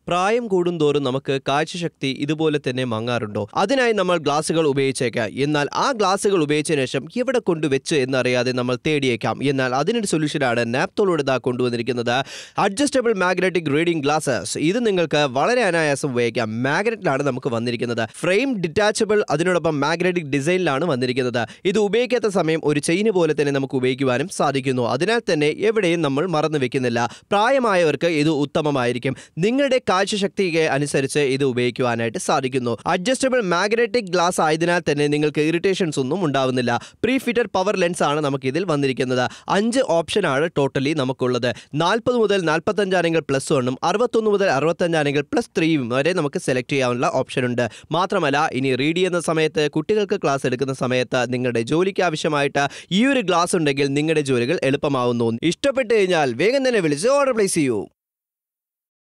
പ്രായം കൂടുന്തോറും നമുക്ക് കാഴ്ചശക്തി ഇതുപോലെ തന്നെ മങ്ങാറുണ്ടോ അതിനായി നമ്മൾ ഗ്ലാസുകൾ ഉപയോഗിച്ചേക്കാം എന്നാൽ ആ ഗ്ലാസുകൾ ഉപയോഗിച്ചതിന് ശേഷം എവിടെ കൊണ്ടുവച്ച് എന്നറിയാതെ നമ്മൾ തേടിയേക്കാം എന്നാൽ അതിനൊരു സൊല്യൂഷനാണ് നാപ്തോളോട് ഇതാ കൊണ്ടുവന്നിരിക്കുന്നത് അഡ്ജസ്റ്റബിൾ മാഗ്നറ്റിക് റീഡിംഗ് ഗ്ലാസസ് ഇത് നിങ്ങൾക്ക് വളരെ അനായാസം ഉപയോഗിക്കാം മാഗ്നറ്റിലാണ് നമുക്ക് വന്നിരിക്കുന്നത് ഫ്രെയിം ഡിറ്റാച്ചബിൾ അതിനോടൊപ്പം മാഗ്നറ്റിക് ഡിസൈനിലാണ് വന്നിരിക്കുന്നത് ഇത് ഉപയോഗിക്കാത്ത സമയം ഒരു ചെയിന് പോലെ തന്നെ നമുക്ക് ഉപയോഗിക്കുവാനും സാധിക്കുന്നു അതിനാൽ തന്നെ എവിടെയും നമ്മൾ മറന്നു വെക്കുന്നില്ല പ്രായമായവർക്ക് ഇത് ഉത്തമമായിരിക്കും നിങ്ങളുടെ കാഴ്ചശക്തിക്ക് അനുസരിച്ച് ഇത് ഉപയോഗിക്കുവാനായിട്ട് സാധിക്കുന്നു അഡ്ജസ്റ്റബിൾ മാഗ്നറ്റിക് ഗ്ലാസ് ആയതിനാൽ തന്നെ നിങ്ങൾക്ക് ഇറിറ്റേഷൻസ് ഒന്നും ഉണ്ടാവുന്നില്ല പ്രീ ഫിറ്റഡ് പവർ ലെൻസ് ആണ് നമുക്ക് ഇതിൽ വന്നിരിക്കുന്നത് അഞ്ച് ഓപ്ഷനാണ് ടോട്ടലി നമുക്കുള്ളത് നാൽപ്പത് മുതൽ നാൽപ്പത്തഞ്ചാണെങ്കിൽ പ്ലസ് വണ്ണും അറുപത്തൊന്ന് മുതൽ അറുപത്തഞ്ചാണെങ്കിൽ പ്ലസ് ത്രീയും വരെ നമുക്ക് സെലക്ട് ചെയ്യാനുള്ള ഓപ്ഷൻ ഉണ്ട് മാത്രമല്ല ഇനി റീഡ് ചെയ്യുന്ന സമയത്ത് കുട്ടികൾക്ക് ക്ലാസ് എടുക്കുന്ന സമയത്ത് നിങ്ങളുടെ ജോലിക്ക് ആവശ്യമായിട്ട് ഈ ഒരു ഗ്ലാസ് ഉണ്ടെങ്കിൽ നിങ്ങളുടെ ജോലികൾ എളുപ്പമാവുന്നു ഇഷ്ടപ്പെട്ട് കഴിഞ്ഞാൽ വേഗം തന്നെ വിളിച്ച് ഓർഡർ പ്ലേസ് ചെയ്യൂ